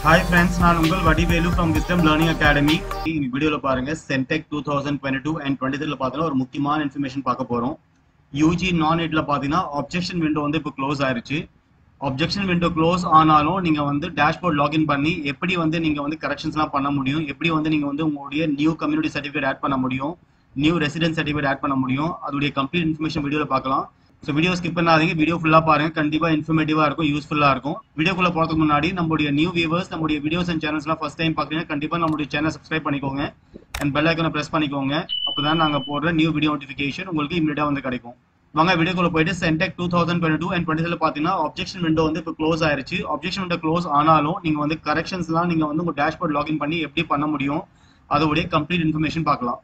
Hi friends நான் உங்கள் Vadivelu from wisdom learning academy இந்த வீடியோவில் பாருங்க Centac two thousand twenty two and twenty த்ரீல பார்த்தீங்கன்னா ஒரு முக்கியமான இன்ஃபர்மேஷன் பார்க்க போகிறோம் யூஜி நான் எட்ல பார்த்தீங்கன்னா அப்ஜெக்ஷன் விண்டோ வந்து இப்போ க்ளோஸ் ஆயிருச்சு அப்ஜெக்ஷன் விண்டோ க்ளோஸ் ஆனாலும் நீங்கள் வந்து டேஷ்போர்ட் லாகின் பண்ணி எப்படி வந்து நீங்கள் வந்து கரெக்ஷன்ஸ்லாம் பண்ண முடியும் எப்படி வந்து நீங்கள் வந்து உங்களுடைய நியூ கம்யூனிட்டி சர்டிஃபிகேட் ஆட் பண்ண முடியும் நியூ ரெசிடென்ட் சர்டிஃபிகேட் ஆட் பண்ண முடியும் அதோடைய கம்ப்ளீட் இன்ஃபர்மேஷன் வீடியோவில் பார்க்கலாம் ஸோ வீடியோ ஸ்கிப் பண்ணாதீங்க வீடியோ ஃபுல்லாக பாருங்க கண்டிப்பாக இன்ஃபர்மேட்டிவாக இருக்கும் யூஸ்ஃபுல்லாக இருக்கும் வீடியோக்குள்ள போகிறதுக்கு முன்னாடி நம்மளுடைய நியூ வியூவர்ஸ் நம்மளுடைய வீடியோஸ் அண்ட் சேனல்ஸ்லாம் ஃபஸ்ட் டைம் பார்க்குறீங்க கண்டிப்பாக நம்மளுடைய சேனல் சப்ஸ்கிரைப் பண்ணிக்கோங்க அண்ட் பெல் ஐக்கனை ப்ரெஸ் பண்ணிக்கோங்க அப்போ தான் நாங்கள் போடுற நியூ வீடியோ நோட்டிஃபிகேஷன் உங்களுக்கு இமீடியட்டாக வந்து கிடைக்கும் வாங்க வீடியோக்குள்ள போயிட்டு Centac two thousand twenty two and twenty பார்த்தீங்கன்னா அப்ஜெக்ஷன் விண்டோ வந்து இப்போ க்ளோஸ் ஆயிருச்சு அப்ஜெக்ஷன் விண்டோ க்ளோஸ் ஆனாலும் நீங்கள் வந்து கரெக்ஷன்ஸ்லாம் நீங்கள் வந்து உங்கள் டேஷ்போர்ட் லாகின் பண்ணி எப்படி பண்ண முடியும் அதோடைய கம்ப்ளீட் இன்ஃபர்மேஷன் பார்க்கலாம்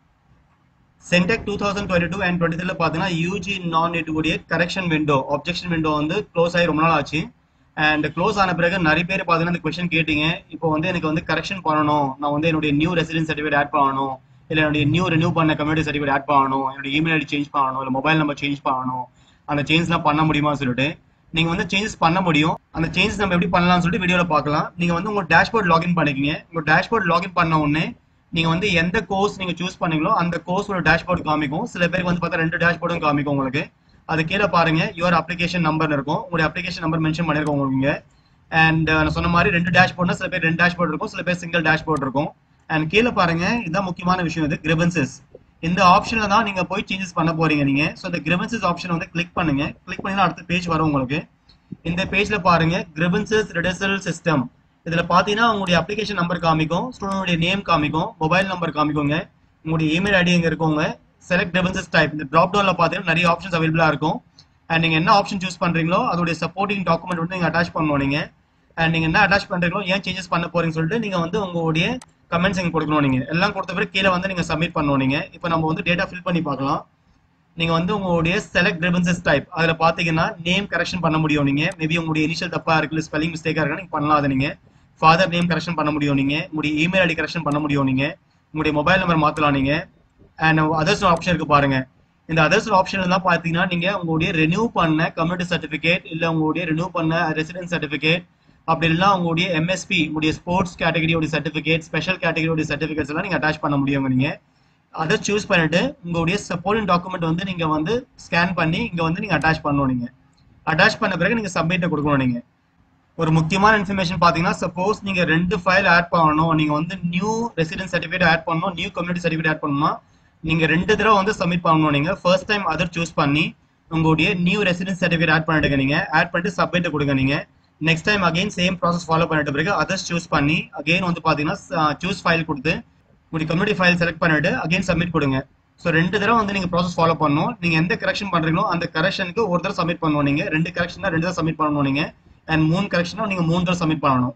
Centac two thousand twenty two and twenty த்ரீல பார்த்தீங்கன்னா யூஜி நான் உடைய கரெக்ஷன் விண்டோ அப்ஜெக்ஷன் விண்டோ வந்து க்ளோஸ் ஆகி ரொம்ப நாள் ஆச்சு அண்ட் க்ளோஸ் ஆன பிறகு நிறைய பேர் பார்த்தீங்கன்னா இந்த கொஸ்டின் கேட்டீங்க இப்போ வந்து எனக்கு வந்து கரெக்ஷன் பண்ணணும் நான் வந்து என்னுடைய நியூ ரெசிடென்ஸ் சர்டிஃபிகேட் ஆட் பண்ணணும் இல்லை என்னுடைய நியூ ரினியூ பண்ண கம்யூனிட்டி சர்டிஃபிகேட் ஆட் பண்ணணும் என்னுடைய இமெயில் ஐடி சேஞ்ச் பண்ணணும் இல்லை மொபைல் நம்பர் சேஞ்ச் பண்ணணும் அந்த சேஞ்ச்லாம் பண்ண முடியுமா சொல்லிட்டு நீங்க வந்து சேஞ்சஸ் பண்ண முடியும் அந்த சேஞ்சஸ் நம்ம எப்படி பண்ணலாம்னு சொல்லிட்டு வீடியோல பார்க்கலாம் நீங்க வந்து உங்க டேஷ்போர்ட் லாகின் பண்ணிக்கிங்க உங்க டேஷ்போர்ட் லாகின் பண்ண உடனே நீங்க வந்து எந்த கோர்ஸ் நீங்க சூஸ் பண்ணீங்களோ அந்த கோர்ஸோட டேஷ்போர்ட் காமிக்கும் சில பேருக்கு வந்து பார்த்தா ரெண்டு டேஷ்போர்டும் காமிக்கும் உங்களுக்கு அது கீழே பாருங்க யுவர் அப்ளிகேஷன் நம்பர் இருக்கும் உங்களுடைய அப்ளிகேஷன் நம்பர் மென்ஷன் பண்ணிருக்கோம் உங்களுக்கு அண்ட் நான் சொன்ன மாதிரி ரெண்டு டேஷ்போர்ட்னா சில பேர் ரெண்டு டேஷ்போர்ட் இருக்கும் சில பேர் சிங்கிள் டேஷ்போர்ட் இருக்கும் அண்ட் கீழே பாருங்க இதுதான் முக்கியமான விஷயம் இது கிரிவன்சஸ் இந்த ஆப்ஷன்ல தான் நீங்க போய் சேஞ்சஸ் பண்ண போறீங்க நீங்க ஸோ இந்த கிரிவன்சஸ் ஆப்ஷன் வந்து கிளிக் பண்ணுங்க கிளிக் பண்ணி அடுத்த பேஜ் வரும் உங்களுக்கு இந்த பேஜ்ல பாருங்க கிரிவன்சஸ் ரிடர்சல் சிஸ்டம் இதுல பாத்தீங்கன்னா உங்களுடைய அப்ளிகேஷன் நம்பர் காமிக்கும் ஸ்டூடெண்டுடைய நேம் காமிக்கும் மொபைல் நம்பர் காமிக்குங்க உங்களுடைய இமெயில் ஐடி இங்க இருக்கவங்க செலக்ட் கிரிவன்சஸ் டைப் இந்த ட்ராப் டவுன்ல பாத்தீங்கன்னா நிறைய ஆப்ஷன்ஸ் அவைலபிளா இருக்கும் அண்ட் நீங்க என்ன ஆப்ஷன் சூஸ் பண்றீங்களோ அதோடைய சப்போர்ட்டிங் டாக்குமெண்ட் வந்து நீங்க அட்டாச் பண்ணணும் நீங்க அண்ட் நீங்க என்ன அட்டாச் பண்றீங்களோ ஏன் சேஞ்சஸ் பண்ண போறீங்கன்னு சொல்லிட்டு நீங்க வந்து உங்களுடைய கமெண்ட்ஸ் இங்க கொடுக்கணும் நீங்க எல்லாம் கொடுத்த பிறகு கீழே வந்து நீங்க சப்மிட் பண்ணணும் நீங்க இப்போ நம்ம வந்து டேட்டா ஃபில் பண்ணி பார்க்கலாம் நீங்க வந்து உங்களுடைய செலக்ட் கிரிவன்சஸ் டைப் அதுல பாத்தீங்கன்னா நேம் கரெக்ஷன் பண்ண முடியும் நீங்க மேபி உங்களுடைய இனிஷியல் தப்பா இருக்கு ஸ்பெல்லிங் மிஸ்டேக்கா இருக்கு நீங்க பண்ணலாம் அதை நீங்க ஃபாதர் நேம் கரெக்ஷன் பண்ண முடியும் நீங்க உங்களுடைய இமெயில் ஐடி கரெக்ஷன் பண்ண முடியும் நீங்க உங்களுடைய மொபைல் நம்பர் மாத்தலாம் நீங்க அண்ட் அதர்ஸ் ஆப்ஷன் இருக்கு பாருங்க இந்த அதர்ஸ் ஆப்ஷன் தான் பாத்தீங்கன்னா நீங்க உங்களுடைய ரெனியூ பண்ண கம்யூனிட்டி சர்டிபிகேட் இல்ல உங்களுடைய ரெனியூ பண்ண ரெசிடென்ட் சர்டிபிகேட் அப்படி இல்லைனா உங்களுடைய எம்எஸ்பி உங்களுடைய ஸ்போர்ட்ஸ் கேட்டகரியோட சர்டிஃபிகேட் ஸ்பெஷல் கேட்டகரியோட சர்டிஃபிகேட்ஸ் எல்லாம் நீங்க அட்டாச் பண்ண முடியும் நீங்க அதை சூஸ் பண்ணிட்டு உங்களுடைய சப்போர்ட்டிங் டாக்குமெண்ட் வந்து நீங்க வந்து ஸ்கேன் பண்ணி இங்க வந்து நீங்க அட்டாச் பண்ணணும் நீங்க அட்டாச் பண்ண பிறகு நீங்க சப்மிட் கொடுக்கணும் நீங்க ஒரு முக்கியமான இன்ஃபர்மேஷன் பாத்தீங்கன்னா சப்போஸ் நீங்க ரெண்டு ஃபைல் ஆட் பண்ணணும் நீங்க வந்து நியூ ரெசிடென்ட் சர்டிஃபிகேட் ஆட் பண்ணணும் நியூ கம்யூனிட்டி சர்டிஃபிகேட் ஆட் பண்ணணும்னா நீங்க ரெண்டு தடவை வந்து சப்மிட் பண்ணணும் நீங்க ஃபர்ஸ்ட் டைம் அதர் சூஸ் பண்ணி உங்களுடைய நியூ ரெசிடென்ட் சர்டிஃபிகேட் ஆட் பண்ணிடுங்க நீங்க ஆட் பண்ணிட்டு சப்மிட் கொடுங்க நீங்க next time again same process follow பண்ணிட்டு பிறகு அதர்ஸ் சூஸ் பண்ணி அகைன் வந்து பாத்தீங்கன்னா சூஸ் ஃபைல் கொடுத்து உங்களுடைய கம்யூனிட்டி ஃபைல் செலக்ட் பண்ணிட்டு அகைன் சப்மிட் கொடுங்க ஸோ ரெண்டு தடவை வந்து நீங்க ப்ராசஸ் ஃபாலோ பண்ணணும் நீங்க எந்த கரெக்ஷன் பண்றீங்களோ அந்த கரெக்ஷனுக்கு ஒரு தடவை சப்மிட் பண்ணணும் நீங்க ரெண்டு கரெக்ஷன் ரெண்டு தடவை சப்மிட் பண்ணணும் நீங்க அண்ட் மூணு கரெக்ஷனும் நீங்க மூணு தடவை சப்மிட் பண்ணணும்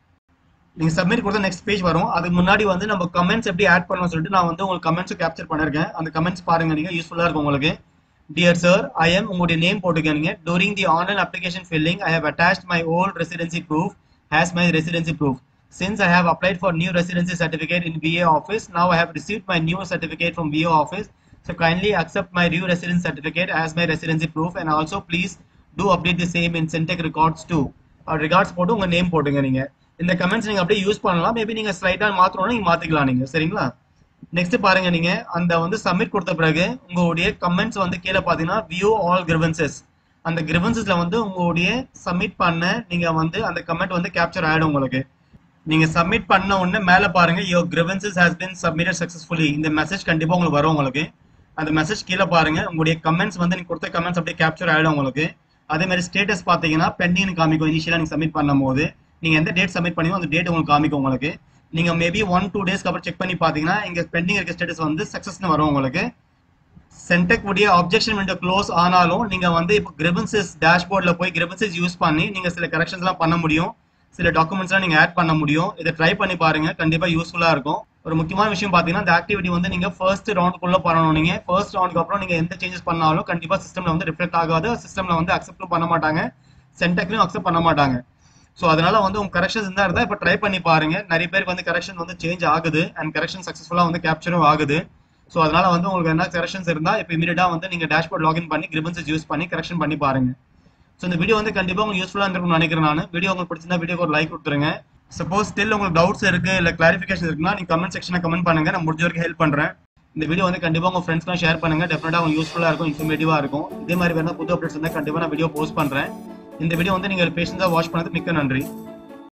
நீங்க சப்மிட் கொடுத்த நெக்ஸ்ட் பேஜ் வரும் அதுக்கு முன்னாடி வந்து நம்ம கமெண்ட்ஸ் எப்படி ஆட் பண்ணணும் சொல்லிட்டு நான் வந்து உங்களுக்கு கமெண்ட்ஸ் கேப்சர் பண்ணிருக்கேன் அந்த கமெண்ட்ஸ் பாருங்க நீங்க யூஸ்ஃபுல்லா இருக்கும் உங்களுக்கு டியர் சார் ஐ எம் உங்களுடைய நேம் போட்டுக்கீங்க during the online application filling I have attached my old residency proof has my residency proof Since I have applied for new residency certificate in VA office, now I have received my new certificate from VA office. So kindly accept my new residence certificate as my residency proof and also please do update the same in Syntec records too. Uh, regards போட்டு உங்க name போட்டுங்க நீங்க இந்த comments நீங்க அப்படியே use பண்ணலாம் maybe நீங்க ஸ்லைட்டா மாத்தணும்னா நீங்க மாத்திக்கலாம் நீங்க சரிங்களா நெக்ஸ்ட் பாருங்க நீங்க அந்த வந்து சப்மிட் கொடுத்த பிறகு உங்களுடைய கமெண்ட்ஸ் வந்து கீழே பாத்தீங்கன்னா வியூ ஆல் கிரிவன்சஸ் அந்த கிரிவன்சஸ்ல வந்து உங்களுடைய சப்மிட் பண்ண நீங்க வந்து அந்த கமெண்ட் வந்து கேப்சர் ஆயிடும் உங்களுக்கு நீங்க சப்மிட் பண்ண உடனே மேல பாருங்க your grievances has been submitted successfully இந்த மெசேஜ் கண்டிப்பா உங்களுக்கு வரும் உங்களுக்கு அந்த மெசேஜ் கீழே பாருங்க உங்களுடைய கமெண்ட்ஸ் வந்து நீங்க கொடுத்த கமெண்ட்ஸ் அப்படியே கேப்சர் ஆயிடும் உங்களுக்கு அதே மாதிரி ஸ்டேட்டஸ் பாத்தீங்கன்னா பெண்டிங் காமிக்கும் இனிஷியலா நீங்க சப்மிட் பண்ணும் போது நீங்க எந்த டேட் சப்மிட் பண்ணீங்க அந்த டேட் உங்களுக்கு காமிக்கும் உங்களுக்கு நீங்க மேபி ஒன் டூ டேஸ்க்கு அப்புறம் செக் பண்ணி பாத்தீங்கன்னா இங்க பெண்டிங் இருக்க ஸ்டேட்டஸ் வந்து சக்சஸ்னு வரும் உங்களுக்கு சென்டெக் உடைய அப்ஜெக்ஷன் விண்டோ க்ளோஸ் ஆனாலும் நீங்க வந்து இப்போ கிரிவன்சஸ் டேஷ்போர்ட்ல போய் கிரிவன்சஸ் யூஸ் பண்ணி நீங்க சில கரெக்ஷன்ஸ் எல்லாம் பண்ண முடியும் சில டாக்குமெண்ட்ஸ்லாம் நீங்க ஆட் பண்ண முடியும் இதை ட்ரை பண்ணி பாருங்க கண்டிப்பா யூஸ்ஃபுல்லா இருக்கும் ஒரு முக்கியமான விஷயம் பாத்தீங்கன்னா இந்த ஆக்டிவிட்டி வந்து நீங்க ஃபர்ஸ்ட் ரவுண்டுக்குள்ள பண்ணணும் நீங்க ஃபர்ஸ்ட் ரவுண்டுக்கு அப்புறம் நீங்க எந்த சேஞ்சஸ் பண்ணாலும் கண்டிப்பா சிஸ்டம்ல வந்து ரிஃப்ளெக்ட் ஆகாது சிஸ்டம்ல வந்து அக்செப்டும் பண்ண மாட்டாங்க சென்டெக்லயும் அக்செப்ட் பண்ண மாட்டாங்க ஸோ அதனால வந்து உங்க கரெக்ஷன்ஸ் இருந்தா இருந்தா இப்போ ட்ரை பண்ணி பாருங்க நிறைய பேருக்கு வந்து கரெக்ஷன் வந்து சேஞ்ச் ஆகுது அண்ட் கரெக்ஷன் சக்ஸஸ்ஃபுல்லா வந்து கேப்சரும் ஆகுது ஸோ அதனால வந்து உங்களுக்கு என்ன கரெக்ஷன்ஸ் இருந்தா இப்போ இமீடியட்டா வந்து நீங்க டேஷ்போர்ட் லாகின் பண்ணி கிரிபன்ஸஸ் யூஸ் பண்ணி கரெக்ஷன் பண்ணி பாருங்க ஸோ இந்த வீடியோ வந்து கண்டிப்பா உங்களுக்கு யூஸ்ஃபுல்லா இருக்கும்னு நினைக்கிறேன் நான் வீடியோ உங்களுக்கு பிடிச்சிருந்தா வீடியோக்கு ஒரு லைக் கொடுத்துருங்க சப்போஸ் ஸ்டில் உங்களுக்கு டவுட்ஸ் இருக்கு இல்ல கிளாரிஃபிகேஷன் இருக்குன்னா நீங்க கமெண்ட் செக்ஷன்ல கமெண்ட் பண்ணுங்க நான் முடிஞ்ச வரைக்கும் ஹெல்ப் பண்றேன் இந்த வீடியோ வந்து கண்டிப்பா உங்க ஃப்ரெண்ட்ஸ்லாம் ஷேர் பண்ணுங்க டெஃபினட்டா அவங்க யூஸ்ஃபுல்லா இருக்கும் இன்ஃபர்மேட்டிவா இருக்கும் இதே மாதிரி வேணா புது அப்டேட்ஸ் இருந்தா கண்டிப்பா நான் வீடியோ போஸ்ட் பண்றேன் இந்த வீடியோ வந்து நீங்க பேஷன்ஸா வாட்ச் பண்ணது மிக்க நன்றி